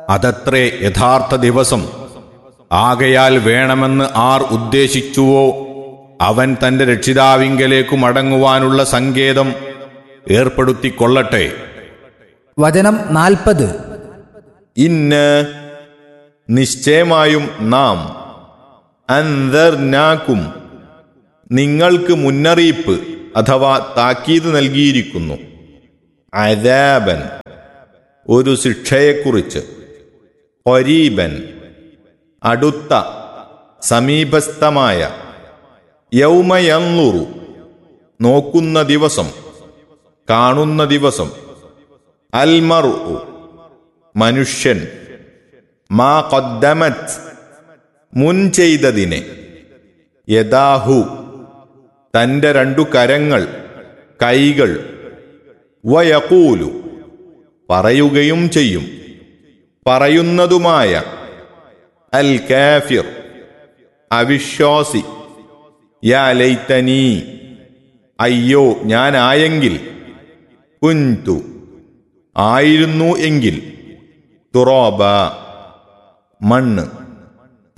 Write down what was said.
അതത്രേ യഥാർത്ഥ ദിവസം ആകയാൽ വേണമെന്ന് ആർ ഉദ്ദേശിച്ചുവോ അവൻ തന്റെ രക്ഷിതാവിങ്കലേക്കു മടങ്ങുവാനുള്ള സങ്കേതം ഏർപ്പെടുത്തിക്കൊള്ളട്ടെ വചനം നാൽപ്പത് ഇന്ന് നിശ്ചയമായും നാം അന്തർനാക്കും നിങ്ങൾക്ക് മുന്നറിയിപ്പ് അഥവാ താക്കീത് നൽകിയിരിക്കുന്നു അദാബൻ ഒരു ശിക്ഷയെക്കുറിച്ച് ഒരീബൻ അടുത്ത സമീപസ്ഥമായ യൗമയന്നുറു നോക്കുന്ന ദിവസം കാണുന്ന ദിവസം അൽമറു മനുഷ്യൻ മാ കൊദ്ദമത് മുൻ ചെയ്തതിനെ യഥാഹു തന്റെ രണ്ടു കരങ്ങൾ കൈകൾ വയക്കൂലു പറയുകയും ചെയ്യും പറയുന്നതുമായ അൽ കാഫിർ അവിശ്വാസി യാ ലൈത്തനീ അയ്യോ ഞാനായെങ്കിൽ കുൻതു ആയിരുന്നു എങ്കിൽ തുറോബ മണ്ണ്